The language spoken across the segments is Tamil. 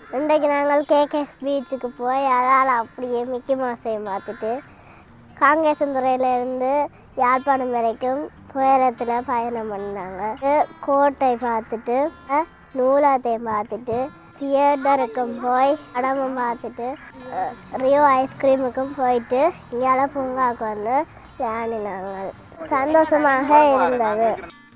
இன்றைக்கு நாங்கள் கேகேஎஸ் பீச்சுக்கு போய் அதால் அப்படியே மிக்கி மாசையும் பார்த்துட்டு காங்கேசந்துறையிலேருந்து யாழ்ப்பாணம் வரைக்கும் புயரத்தில் பயணம் பண்ணாங்க கோட்டை பார்த்துட்டு அஹ், நூலாத்தையும் பார்த்துட்டு தியேட்டருக்கும் போய் படமும் பார்த்துட்டு அஹ், ரியோ ஐஸ்கிரீமுக்கும் போயிட்டு இங்கால பூங்காவுக்கு வந்து விளையாடினாங்க சந்தோஷமாக இருந்தது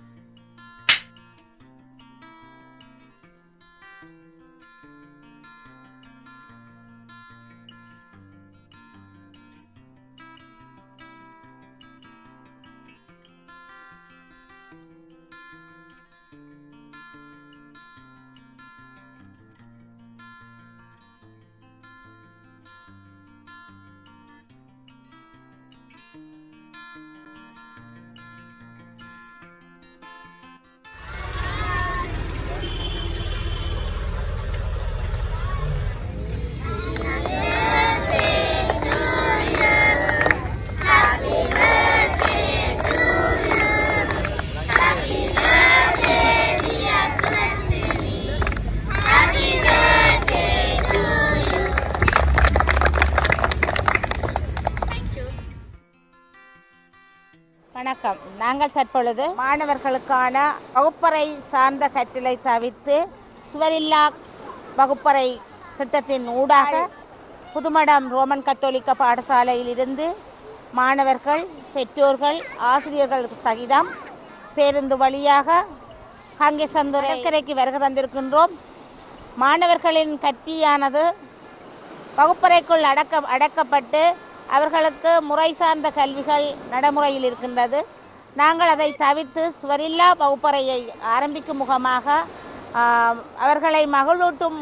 வணக்கம் நாங்கள் தற்பொழுது மாணவர்களுக்கான வகுப்பறை சார்ந்த கற்றலை தவிர்த்து சுவரில்லா வகுப்பறை திட்டத்தின் ஊடாக புதுமடம் ரோமன் கத்தோலிக்க பாடசாலையில் இருந்து மாணவர்கள் பெற்றோர்கள் ஆசிரியர்கள் சகிதம் பேருந்து வழியாக காங்கேசந்துறை கரைக்கு வருகை தந்திருக்கின்றோம் மாணவர்களின் கற்பியானது வகுப்பறைக்குள் அடக்க அடக்கப்பட்டு அவர்களுக்கு முறை சார்ந்த கல்விகள் நடைமுறையில் இருக்கின்றது நாங்கள் அதை தவிர்த்து சுவரில்லா வகுப்பறையை ஆரம்பிக்கும் முகமாக ஆஹ், அவர்களை மகிழூட்டும்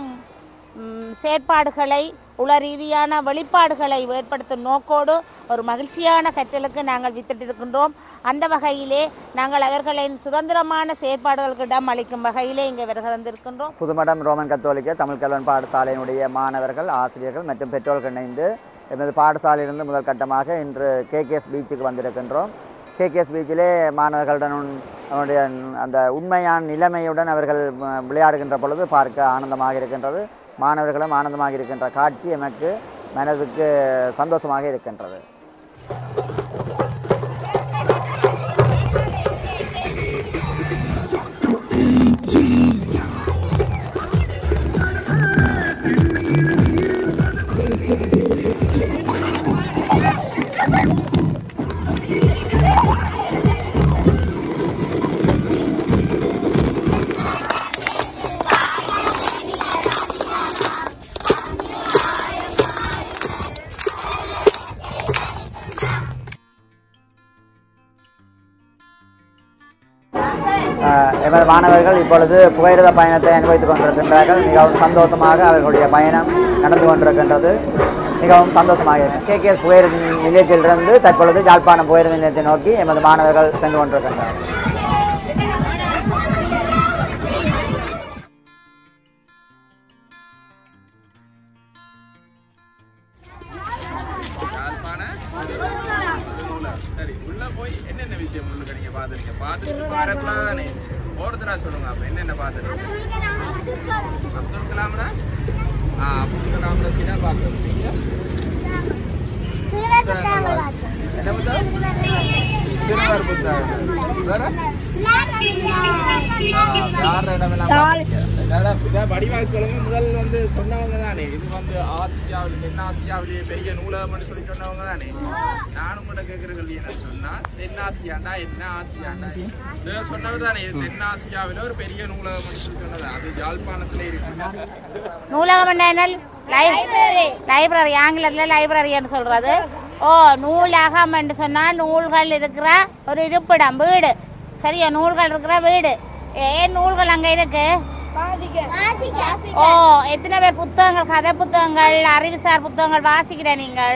ம், செயற்பாடுகளை உள ரீதியான வெளிப்பாடுகளை ஏற்படுத்தும் நோக்கோடு ஒரு மகிழ்ச்சியான கற்றலுக்கு நாங்கள் வித்திட்டிருக்கின்றோம் அந்த வகையிலே நாங்கள் அவர்களின் சுதந்திரமான செயற்பாடுகளுக்கு இடம் அளிக்கும் வகையிலே இங்கே வருகை தந்திருக்கின்றோம் புதுமடம் ரோமன் கத்தோலிக்க தமிழ் கல்வன் பாடசாலையினுடைய மாணவர்கள் ஆசிரியர்கள் மற்றும் பெற்றோர்கள் இணைந்து எமது பாடசாலையிலிருந்து முதல் கட்டமாக இன்று கேகேஎஸ் பீச்சுக்கு வந்திருக்கின்றோம் கேகேஎஸ் பீச்சிலே மாணவர்களுடன் அவனுடைய அந்த உண்மையான நிலைமையுடன் அவர்கள் அஹ், விளையாடுகின்ற பொழுது பார்க்க ஆனந்தமாக இருக்கின்றது மாணவர்களும் ஆனந்தமாக இருக்கின்ற காட்சி எமக்கு மனதுக்கு சந்தோஷமாக இருக்கின்றது அஹ், எமது மாணவர்கள் இப்பொழுது புகையிரத பயணத்தை அனுபவித்துக் கொண்டிருக்கின்றார்கள் மிகவும் சந்தோஷமாக அவர்களுடைய பயணம் நடந்து கொண்டிருக்கின்றது மிகவும் சந்தோஷமாக இருக்கு கேகேஎஸ் புகையிரத நி- நிலையத்திலிருந்து தற்பொழுது யாழ்ப்பாணம் புகையிரத நிலையத்தை நோக்கி எமது மாணவர்கள் சென்று கொண்டிருக்கின்றனர் யாழ்ப்பாண சரி உள்ள போய் என்னென்ன விஷயம் உள்ளுக்கு நீங்க பாத்துறீங்க பாத்துட்டு வரக்கூடாதானே ஒருத்தரா சொல்லுங்க அப்ப என்னென்ன பாத்துறீங்க அப்துல் கலாம்னா ஆ அப்துல் கலாம் பத்தினா பாக்குறது நீங்க என்ன புத்தகம் சிறுவர் புத்தகம் வேற யார் இடமெல்லாம் பாத்தீங்க? இதான் இதான் வடிவாக்குகளுங்க முதல் வந்து சொன்னவங்க தானே இது வந்து ஆசியாவில் தென் ஆசியாவிலேயே பெரிய நூலகம்னு சொல்லி சொன்னவங்க தானே நானும் கூட கேட்குற கேள்வி என்ன சொன்னா தென் ஆசியாண்டா என்ன ஆசியாண்டா இதை சொன்னவர் தானே இது தென் ஆசியாவில் ஒரு பெரிய நூலகம்னு சொல்லி சொன்னது அது யாழ்ப்பாணத்திலே இருக்கு நூலகம் என்ன லைப்ரரி லைப்ரரி ஆங்கிலத்தில் லைப்ரரின்னு சொல்றது ஓ நூலகம் என்று சொன்னால் நூல்கள் இருக்கிற ஒரு இருப்பிடம் வீடு சரியா நூல்கள் இருக்கிற வீடு ஏன் நூல்கள் அங்கே இருக்கு ஓ எத்தனை பேர் புத்தகங்கள் கதை புத்தகங்கள் அறிவுசார் புத்தகங்கள் வாசிக்கிற நீங்கள்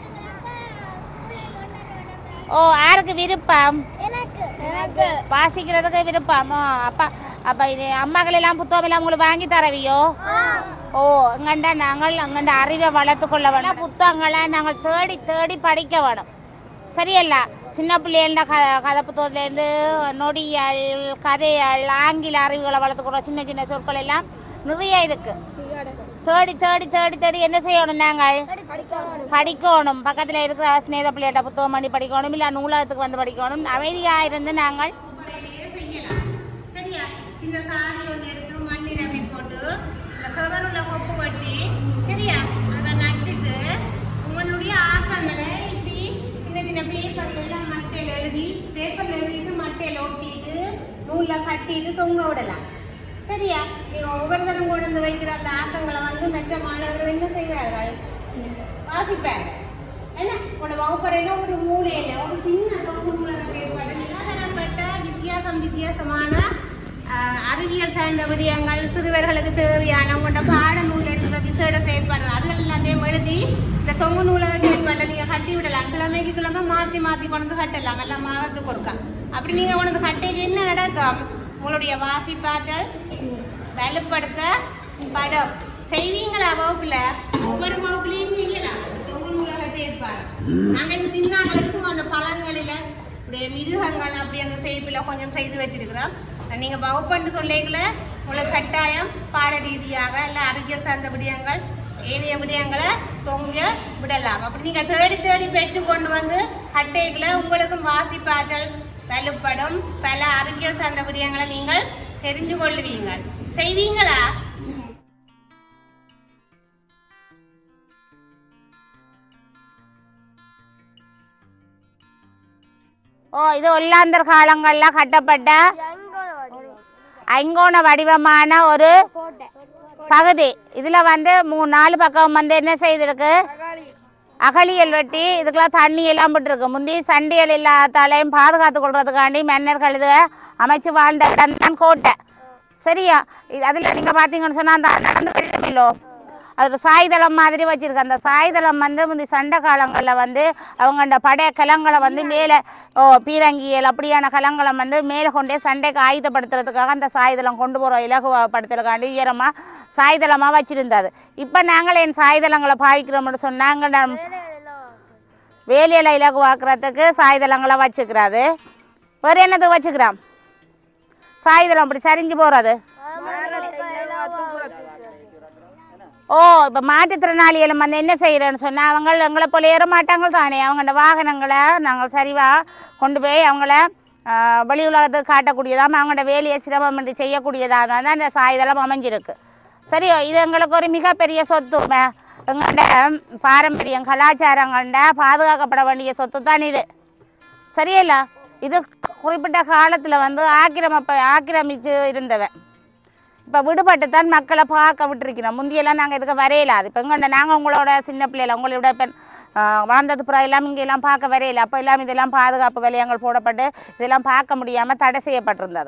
ஓ யாருக்கு விருப்பம் வாசிக்கிறதுக்கு விருப்பம் ஓ, அப்பா அப்ப இது அம்மாக்கள் எல்லாம் புத்தகம் எல்லாம் உங்களுக்கு வாங்கி தரவியோ ஓ எங்கண்ட நாங்கள் எங்கண்ட அறிவை வளர்த்து கொள்ள வேணும் புத்தகங்களை நாங்கள் தேடி தேடி படிக்க வேணும் சரியல்ல சின்ன பிள்ளைகள க கதை புத்தகத்துலேருந்து நொடியல் கதையல் ஆங்கில அறிவுகளை வளர்த்துக்கிறோம் சின்ன சின்ன சொற்கள் எல்லாம் நிறைய இருக்கு தேடி தேடி தேடி தேடி என்ன செய்யணும் நாங்கள் படிக்கணும் பக்கத்தில் இருக்கிற சிநேத பிள்ளைகிட்ட புத்தகம் பண்ணி படிக்கணும் இல்லை நூலகத்துக்கு வந்து படிக்கணும் அமைதியாக இருந்து நாங்கள் சரியா சின்ன சாடி ஒன்று எடுத்து மண்ணி நம்பி போட்டு இந்த கவருள்ள கொப்பு கட்டி சரியா அதை நட்டுட்டு உங்களுடைய ஆக்கங்களை இப்படி சின்ன சின்ன பேப்பர்ல எல்லாம் மட்டையில எழுதி பேப்பர்ல எழுதிட்டு மட்டையில ஒட்டிட்டு நூல்ல கட்டிட்டு தொங்க விடலாம் சரியா நீங்க ஒவ்வொரு தரம் கொண்டு வந்து வைக்கிற அந்த ஆக்கங்களை வந்து மற்ற மாணவர்கள் என்ன செய்வார்கள் வாசிப்பாங்க என்ன உன்னோட வகுப்பறையில ஒரு மூலையில ஒரு சின்ன தொங்கு நூலகம் ஏற்பாடு நிலாதரப்பட்ட வித்தியாசம் வித்தியாசமான ஆஹ், அறிவியல் சார்ந்த விடயங்கள் சிறுவர்களுக்கு தேவையான உங்களோட பாட நூல் இருக்கிற விசேட செயல்பாடுகள் அதுகள் எல்லாத்தையும் எழுதி இந்த தொங்கு நூலக செயல்பாட்டை நீங்க கட்டி விடலாம் கிழமைக்கு கிழமை மாத்தி மாத்தி கொண்டு வந்து கட்டலாம் எல்லாம் மாதத்துக்கு ஒருக்கா அப்படி நீங்க கொண்டு வந்து கட்டைக்கு என்ன நடக்கும் உங்களுடைய வாசிப்பாற்றல் வலுப்படுத்த படம் செய்வீங்களா வகுப்புல ஒவ்வொரு வகுப்புலையும் செய்யலாம் இந்த தொங்கு நூலகத்தை ஏற்பாடு நாங்க இந்த சின்னாங்களுக்கும் அந்த பழங்களில இப்படி மிருகங்கள் அப்படி அந்த செய்ப்பில கொஞ்சம் செய்து வச்சிருக்கிறோம் நீங்க வகுப்புன்னு சொல்லிக்கல உங்களுக்கு கட்டாயம் பாட ரீதியாக இல்ல அறிவியல் சார்ந்த விடயங்கள் ஏனைய விடயங்களை தொங்க விடலாம் அப்படி நீங்க தேடி தேடி பெற்று கொண்டு வந்து அட்டைகளை உங்களுக்கும் வாசிப்பாற்றல் வலுப்படும் பல அறிவியல் சார்ந்த விடயங்களை நீங்கள் தெரிஞ்சு கொள்ளுவீங்க செய்வீங்களா ஓ இது ஒல்லாந்தர் காலங்கள்ல கட்டப்பட்ட ஐங்கோண வடிவமான ஒரு பகுதி இதுல வந்து மூணு நாலு பக்கம் வந்து என்ன செய்திருக்கு அகழியல் வெட்டி இதுக்கெல்லாம் தண்ணி எல்லாம் விட்டுருக்கு முந்தி சண்டியல் இல்லாதாலையும் பாதுகாத்து கொள்றதுக்காண்டி மன்னர்கள் இதை அமைச்சு வாழ்ந்த இடம் தான் கோட்டை சரியா இது அதில் நீங்கள் பார்த்தீங்கன்னு சொன்னால் அந்த நடந்து வெள்ளமில்லோ அது ஒரு சாய்தளம் மாதிரி வச்சிருக்கு அந்த சாய்தளம் வந்து முந்தி சண்டை காலங்களில் வந்து அவங்க அந்த படைய கலங்களை வந்து மேலே ஓ பீரங்கியல் அப்படியான கலங்களை வந்து மேலே கொண்டே சண்டைக்கு ஆயுதப்படுத்துறதுக்காக அந்த சாய்தளம் கொண்டு போகிறோம் இலகுவப்படுத்துறதுக்காண்டி உயரமாக சாய்தளமாக வச்சிருந்தது இப்போ நாங்கள் என் சாய்தளங்களை பாவிக்கிறோம்னு சொன்னாங்க நம் வேலையில் இலகுவாக்குறதுக்கு சாய்தளங்களை வச்சுக்கிறாது வேறு என்னது வச்சுக்கிறோம் சாய்தளம் அப்படி சரிஞ்சு போகிறது ஓ இப்போ மாற்றுத்திறனாளிகளும் வந்து என்ன செய்கிறேன்னு சொன்னால் அவங்க எங்களை போல ஏற மாட்டாங்க தானே அவங்க அந்த வாகனங்களை நாங்கள் சரிவாக கொண்டு போய் அவங்கள ஆஹ், வெளி உலகத்துக்கு காட்டக்கூடியதாக அவங்களோட வேலையை சிரமமின்றி செய்யக்கூடியதாக தான் அந்த சாய்தளம் அமைஞ்சிருக்கு சரியோ இது எங்களுக்கு ஒரு மிகப்பெரிய சொத்து ம- எங்களோட பாரம்பரியம் கலாச்சாரங்கள்ட பாதுகாக்கப்பட வேண்டிய சொத்து தான் இது சரியில்ல இது குறிப்பிட்ட காலத்தில் வந்து ஆக்கிரமிப்ப ஆக்கிரமிச்சு இருந்தவன் இப்போ விடுபட்டு தான் மக்களை பார்க்க விட்டுருக்கிறோம் முந்தியெல்லாம் நாங்கள் இதுக்கு வரையலாது இப்போ எங்கண்ட நாங்கள் உங்களோட சின்ன பிள்ளைல உங்களோட இப்போ வளர்ந்தது புறா எல்லாம் இங்கே எல்லாம் பார்க்க வரையில அப்போ எல்லாம் இதெல்லாம் பாதுகாப்பு வலயங்கள் போடப்பட்டு இதெல்லாம் பார்க்க முடியாமல் தடை செய்யப்பட்டிருந்தது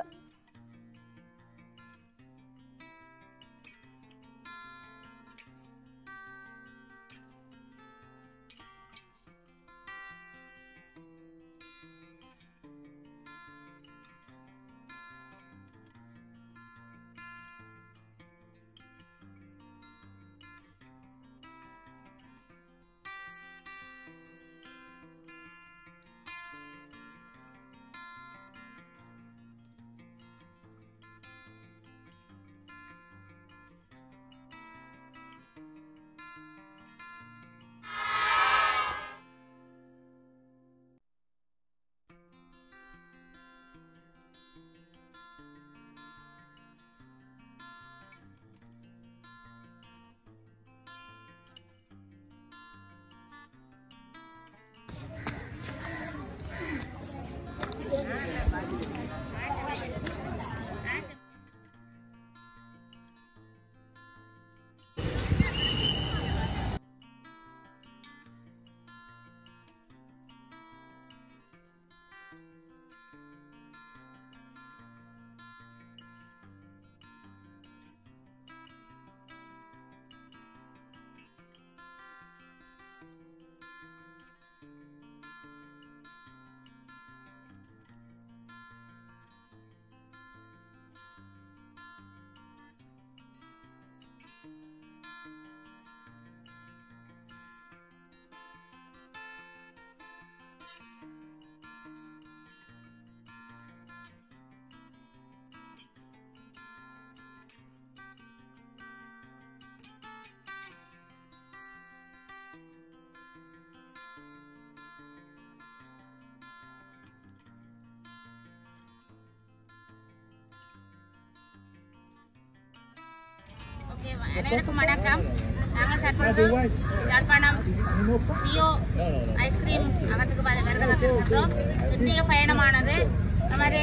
ஓகே அனைவருக்கும் வணக்கம் நாங்கள் தற்பொழுது யாழ்ப்பாணம் பியோ ஐஸ்கிரீம் அகத்துக்கு வ- வருகை தந்திருக்கின்றோம் இன்றைய பயணமானது நமது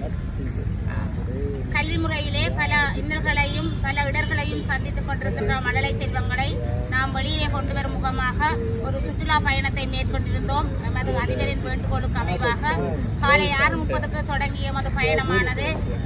கல்வி முறையிலே பல இன்னல்களையும் பல இடர்களையும் சந்தித்துக் கொண்டிருக்கின்ற மழலை செல்வங்களை நாம் வெளியிலே கொண்டு வரும் முகமாக ஒரு சுற்றுலா பயணத்தை மேற்கொண்டிருந்தோம் எமது அதிபரின் வேண்டுகோளுக்கு அமைவாக காலை ஆறு முப்பதுக்கு தொடங்கிய எமது பயணமானது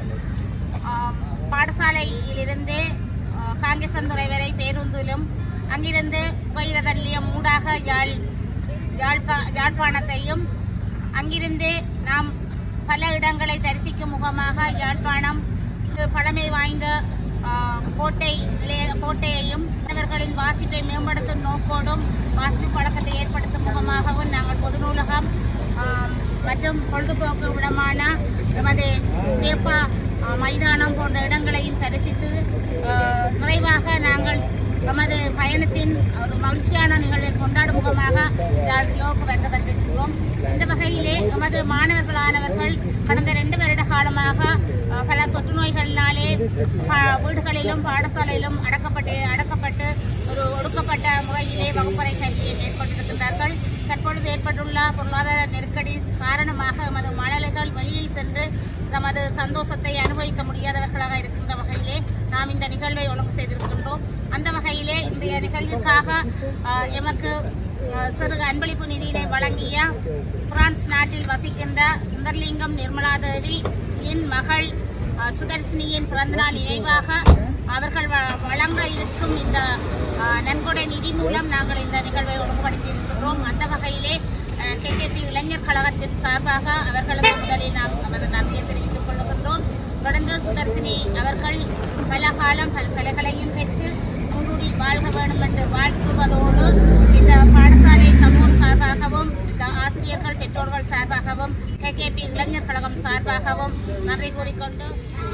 ஆம், பாடசாலையிலிருந்து ஆ, காங்கேசன்துறை வரை பேருந்திலும் அங்கிருந்து உபயிரத நிலையம் ஊடாக யாழ் யாழ்ப்பா யாழ்ப்பாணத்தையும் அங்கிருந்து நாம் பல இடங்களை தரிசிக்கும் முகமாக யாழ்ப்பாணம் இது பழமை வாய்ந்த ஆ, கோட்டை நிலைய கோட்டையையும் மாணவர்களின் வாசிப்பை மேம்படுத்தும் நோக்கோடும் வாசிப்பு பழக்கத்தை ஏற்படுத்தும் முகமாகவும் நாங்கள் பொது நூலகம் ஆம், மற்றும் பொழுதுபோக்கு விடமான நமது பேப்பா ஆ, மைதானம் போன்ற இடங்களையும் தரிசித்து ஆ, நிறைவாக நாங்கள் நமது பயணத்தின் ஒரு மகிழ்ச்சியான நிகழ்வை கொண்டாடும் முகமாக யோக வருகை தந்திருக்கிறோம் இந்த வகையிலே நமது மாணவர்களானவர்கள் கடந்த ரெண்டு வருட காலமாக அஹ், பல தொற்று நோய்களினாலே ப- வீடுகளிலும் பாடசாலையிலும் அடக்கப்பட்டு அடக்கப்பட்டு ஒரு ஒடுக்கப்பட்ட முறையிலே வகுப்பறை கல்வியை மேற்கொண்டிருக்கின்றார்கள் தற்பொழுது ஏற்பட்டுள்ள பொருளாதார நெருக்கடி காரணமாக எமது மழலைகள் வெளியில் சென்று தமது சந்தோஷத்தை அனுபவிக்க முடியாதவர்களாக இருக்கின்ற வகையிலே நாம் இந்த நிகழ்வை ஒழுங்கு செய்திருக்கின்றோம் அந்த வகையிலே இன்றைய நிகழ்வுக்காக அஹ், எமக்கு அஹ், சிறு அன்பளிப்பு நிதியினை வழங்கிய பிரான்ஸ் நாட்டில் வசிக்கின்ற சுந்தர்லிங்கம் நிர்மலாதேவி என் மகள் அஹ், சுதர்சினியின் பிறந்தநாள் நினைவாக அவர்கள் வ- வழங்க இருக்கும் இந்த அஹ், நன்கொடை நிதி மூலம் நாங்கள் இந்த நிகழ்வை ஒழுங்குபடுத்தி இருக்கின்றோம் அந்த வகையிலே கேகேபி இளைஞர் கழகத்தின் சார்பாக அவர்களுக்கு முதலில் நாம் நமது நன்றியை தெரிவித்துக் கொள்ளுகின்றோம் தொடர்ந்து சுதர்சினி அவர்கள் பல காலம் பல்கலைகளையும் பெற்று முன்னுடி வாழ்க வேண்டும் என்று வாழ்த்துவதோடு இந்த பாடசாலை சமூகம் சார்பாகவும் இந்த ஆசிரியர்கள் பெற்றோர்கள் சார்பாகவும் கேகேபி இளைஞர் கழகம் சார்பாகவும் நன்றி கூறிக்கொண்டு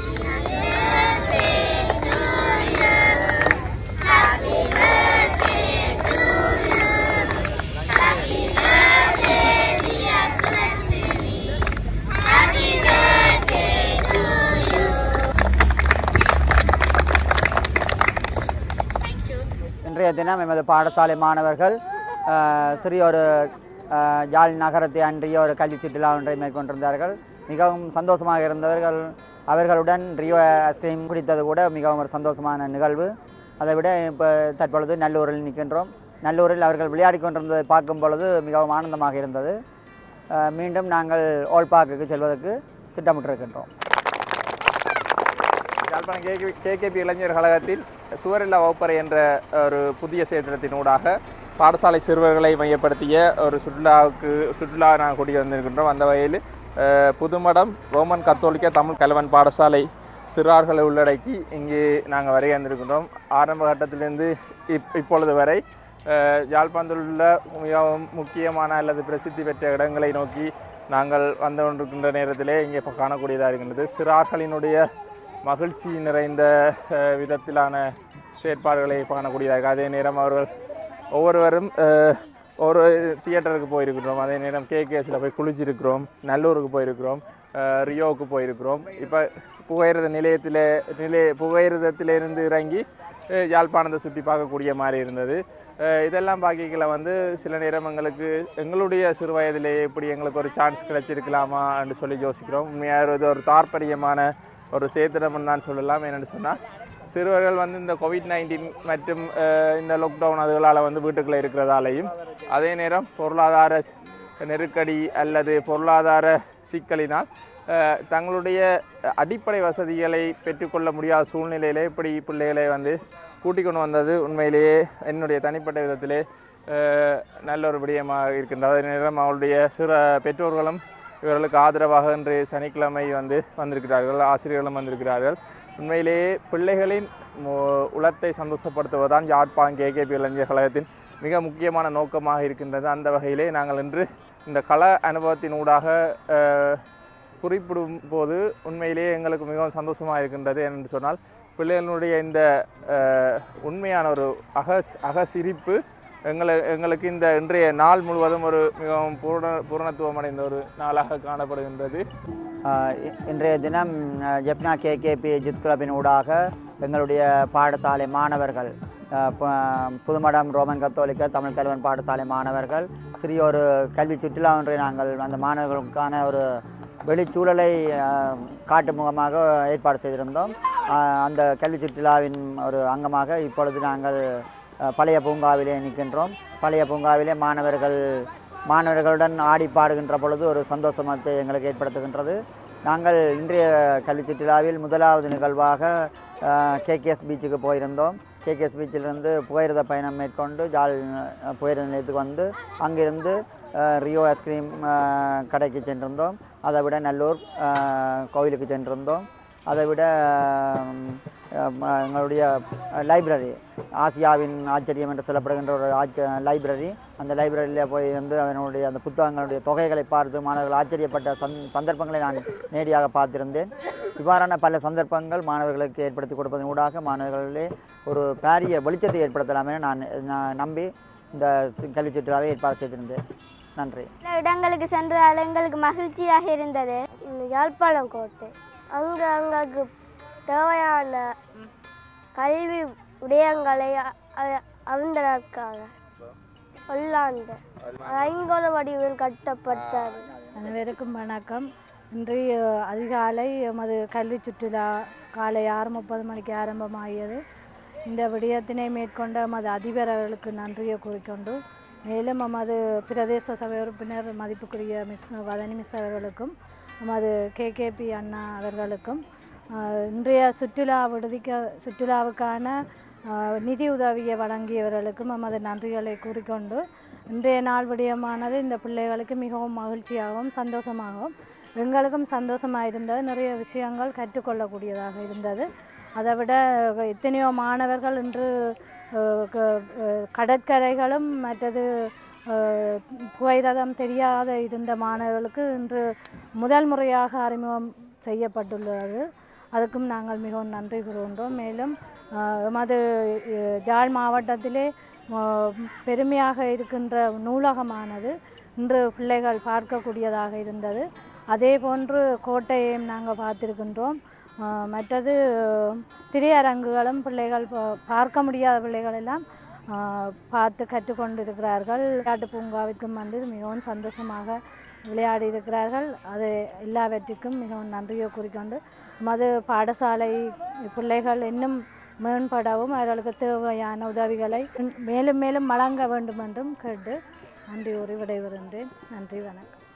தேங்க்யூ இன்றைய தினம் எமது பாடசாலை மாணவர்கள் அஹ், சிறிய ஒரு அஹ், யாழ் நகரத்தை அன்றைய ஒரு கல்வி சுற்றுலா ஒன்றை மேற்கொண்டிருந்தார்கள் மிகவும் சந்தோஷமாக இருந்தவர்கள் அவர்களுடன் ரியோ ஐஸ்கிரீம் குடித்தது கூட மிகவும் ஒரு சந்தோஷமான நிகழ்வு அதை விட இப்போ தற்பொழுது நல்லூரில் நிற்கின்றோம் நல்லூரில் அவர்கள் விளையாடி கொண்டிருந்ததை பார்க்கும் பொழுது மிகவும் ஆனந்தமாக இருந்தது அஹ், மீண்டும் நாங்கள் ஓல் பார்க்குக்கு செல்வதற்கு திட்டமிட்டிருக்கின்றோம் யாழ்ப்பாணம் கேகே கேகேபி இளைஞர் கழகத்தில் சுவரில்லா வகுப்பறை என்ற ஒரு புதிய சேத்திரத்தினூடாக பாடசாலை சிறுவர்களை மையப்படுத்திய ஒரு சுற்றுலாவுக்கு சுற்றுலா நாங்கள் கூட்டி வந்திருக்கின்றோம் அந்த வகையில் அஹ், புதுமடம் ரோமன் கத்தோலிக்க தமிழ் கலவன் பாடசாலை சிறார்களை உள்ளடக்கி இங்கே நாங்கள் வருகை வந்திருக்கின்றோம் ஆரம்ப கட்டத்திலிருந்து இப் இப்பொழுது வரை அஹ், யாழ்ப்பாணத்தில் உள்ள மிகவும் முக்கியமான அல்லது பிரசித்தி பெற்ற இடங்களை நோக்கி நாங்கள் வந்து கொண்டிருக்கின்ற நேரத்திலே இங்கே இப்போ காணக்கூடியதாக இருக்கின்றது சிறார்களினுடைய மகிழ்ச்சி நிறைந்த அஹ், விதத்திலான செயற்பாடுகளை காணக்கூடியதாக இருக்கு. அதே நேரம் அவர்கள் ஒவ்வொருவரும் அஹ், ஒரு தியேட்டருக்கு போயிருக்கிறோம் அதே நேரம் கேகேஎஸில் போய் குளிச்சிருக்கிறோம் நல்லூருக்கு போயிருக்கிறோம் அஹ், ரியோவுக்கு போயிருக்கிறோம் இப்போ புகையிரத நிலையத்தில் நிலைய புகையிரதத்திலிருந்து இறங்கி அஹ், யாழ்ப்பாணத்தை சுற்றி பார்க்கக்கூடிய மாதிரி இருந்தது அஹ், இதெல்லாம் பார்க்கல வந்து சில நேரம் எங்களுக்கு எங்களுடைய சிறு வயதிலேயே இப்படி எங்களுக்கு ஒரு சான்ஸ் கிடைச்சிருக்கலாமா என்று சொல்லி யோசிக்கிறோம் உண்மையாக இது ஒரு தாற்பரியமான ஒரு சேத்திரம் தான் சொல்லலாம் என்னென்னு சொன்னால் சிறுவர்கள் வந்து இந்த கோவிட் நைன்டீன் மற்றும் அஹ், இந்த லாக்டவுன் அதுகளால் வந்து வீட்டுக்குள்ளே இருக்கிறதாலையும் அதே நேரம் பொருளாதார நெருக்கடி அல்லது பொருளாதார சிக்கலினால் அஹ், தங்களுடைய அடிப்படை வசதிகளை பெற்றுக்கொள்ள முடியாத சூழ்நிலையிலே இப்படி பிள்ளைகளை வந்து கூட்டிக் கொண்டு வந்தது உண்மையிலேயே என்னுடைய தனிப்பட்ட விதத்திலே அஹ், நல்ல ஒரு விடயமாக இருக்கின்றது அதே நேரம் அவளுடைய சிற பெற்றோர்களும் இவர்களுக்கு ஆதரவாக இன்று சனிக்கிழமை வந்து வந்திருக்கிறார்கள் ஆசிரியர்களும் வந்திருக்கிறார்கள் உண்மையிலேயே பிள்ளைகளின் மு- உளத்தை சந்தோஷப்படுத்துவதுதான் யாழ்ப்பாணம் கேகேபி இளைஞர் கழகத்தின் மிக முக்கியமான நோக்கமாக இருக்கின்றது அந்த வகையிலே நாங்கள் இன்று இந்த கள அனுபவத்தின் ஊடாக அஹ், குறிப்பிடும் போது உண்மையிலேயே எங்களுக்கு மிகவும் சந்தோஷமாக இருக்கின்றது என்று சொன்னால் பிள்ளைகளுடைய இந்த அஹ், உண்மையான ஒரு அக அகசிரிப்பு எங்களை எங்களுக்கு இந்த இன்றைய நாள் முழுவதும் ஒரு மிகவும் பூரண பூரணத்துவம் அடைந்த ஒரு நாளாக காணப்படுகின்றது ஆஹ் இ- இன்றைய தினம் அஹ், ஜெப்னா கேகேபி ஜித் கிளப்பின் ஊடாக எங்களுடைய பாடசாலை மாணவர்கள் அஹ், ப- புதுமடம் ரோமன் கத்தோலிக்க தமிழ் கல்வன் பாடசாலை மாணவர்கள் சிறிய ஒரு கல்வி சுற்றுலா ஒன்றை நாங்கள் அந்த மாணவர்களுக்கான ஒரு வெளிச்சூழலை அஹ், காட்டும் முகமாக ஏற்பாடு செய்திருந்தோம் அஹ், அந்த கல்வி சுற்றுலாவின் ஒரு அங்கமாக இப்பொழுது நாங்கள் அஹ், பழைய பூங்காவிலே நிற்கின்றோம் பழைய பூங்காவிலே மாணவர்கள் மாணவர்களுடன் ஆடி பாடுகின்ற பொழுது ஒரு சந்தோஷமத்தை எங்களுக்கு ஏற்படுத்துகின்றது நாங்கள் இன்றைய கல்வி சுற்றுலாவில் முதலாவது நிகழ்வாக கேகேஎஸ் பீச்சுக்கு போயிருந்தோம் கேகேஎஸ் பீச்சிலிருந்து புகையிரத பயணம் மேற்கொண்டு ஜால் அஹ், புகையிரத நிலையத்துக்கு வந்து அங்கிருந்து அஹ், ரியோ ஐஸ்கிரீம் அஹ், கடைக்கு சென்றிருந்தோம் அதை விட நல்லூர் அஹ், கோவிலுக்கு சென்றிருந்தோம் அதை விட அஹ், அஹ், எங்களுடைய லைப்ரரி ஆசியாவின் ஆச்சரியம் என்று சொல்லப்படுகின்ற ஒரு ஆச்ச லைப்ரரி அந்த லைப்ரரியில் போய் இருந்து அவனுடைய அந்த புத்தகங்களுடைய தொகைகளை பார்த்து மாணவர்கள் ஆச்சரியப்பட்ட சந் சந்தர்ப்பங்களை நான் நேரடியாக பார்த்திருந்தேன் இவ்வாறான பல சந்தர்ப்பங்கள் மாணவர்களுக்கு ஏற்படுத்தி கொடுப்பதன் ஊடாக மாணவர்களிலே ஒரு பாரிய வெளிச்சத்தை ஏற்படுத்தலாம் என நான் நான் நம்பி இந்த சு- கல்வி சுற்றுலாவை ஏற்பாடு செய்திருந்தேன் நன்றி சில இடங்களுக்கு சென்றதால் எங்களுக்கு மகிழ்ச்சியாக இருந்தது இந்த யாழ்ப்பாணம் கோட்டை அங்கே அங்களுக்கு தேவையான கல்வி விடயங்களை அ- அ- அறிந்ததற்காக ஒல்லாண்டு ஐங்கோல வடிவில் கட்டப்பட்டது அனைவருக்கும் வணக்கம் இன்று அதிகாலை எமது கல்வி சுற்றுலா காலை ஆறு முப்பது மணிக்கு ஆரம்பமாகியது இந்த விடயத்தினை மேற்கொண்ட எமது அதிபர் அவர்களுக்கு நன்றியை கூறிக்கொண்டு மேலும் எமது பிரதேச சபை உறுப்பினர் மதிப்புக்குரிய மிஸ் வதனி மிஸ் அவர்களுக்கும் எமது கேகேபி அண்ணா அவர்களுக்கும் ஆஹ், இன்றைய சுற்றுலா விடுதிக்க சுற்றுலாவுக்கான ஆஹ், நிதி உதவியை வழங்கியவர்களுக்கும் எமது நன்றிகளை கூறிக்கொண்டு இன்றைய நாள் விடயமானது இந்த பிள்ளைகளுக்கு மிகவும் மகிழ்ச்சியாகவும் சந்தோஷமாகவும் எங்களுக்கும் சந்தோஷமாக இருந்தது நிறைய விஷயங்கள் கற்றுக்கொள்ளக்கூடியதாக இருந்தது அதை விட எத்தனையோ மாணவர்கள் இன்று அஹ், க- அஹ், கடற்கரைகளும் மற்றது அஹ், புகையிரதம் தெரியாத இருந்த மாணவர்களுக்கு இன்று முதல் முறையாக அறிமுகம் செய்யப்பட்டுள்ளது அதுக்கும் நாங்கள் மிகவும் நன்றி கூறுகின்றோம் மேலும் அஹ், எமது அஹ், யாழ் மாவட்டத்திலே அஹ், பெருமையாக இருக்கின்ற நூலகமானது இன்று பிள்ளைகள் பார்க்கக்கூடியதாக இருந்தது அதே போன்று கோட்டையையும் நாங்கள் பார்த்திருக்கின்றோம் அஹ், மற்றது திரையரங்குகளும் பிள்ளைகள் பா- பார்க்க முடியாத பிள்ளைகள் எல்லாம் அஹ், பார்த்து கற்றுக்கொண்டிருக்கிறார்கள் விளையாட்டு பூங்காவிற்கும் வந்து மிகவும் சந்தோஷமாக விளையாடி இருக்கிறார்கள் அது எல்லாவற்றிற்கும் மிகவும் நன்றியை கூறிக்கொண்டு மது பாடசாலை பிள்ளைகள் இன்னும் மேம்படவும் அவர்களுக்கு தேவையான உதவிகளை மேலும் மேலும் வழங்க வேண்டும் என்றும் கேட்டு நன்றி கூறி விடைபெறுகின்றேன் நன்றி வணக்கம்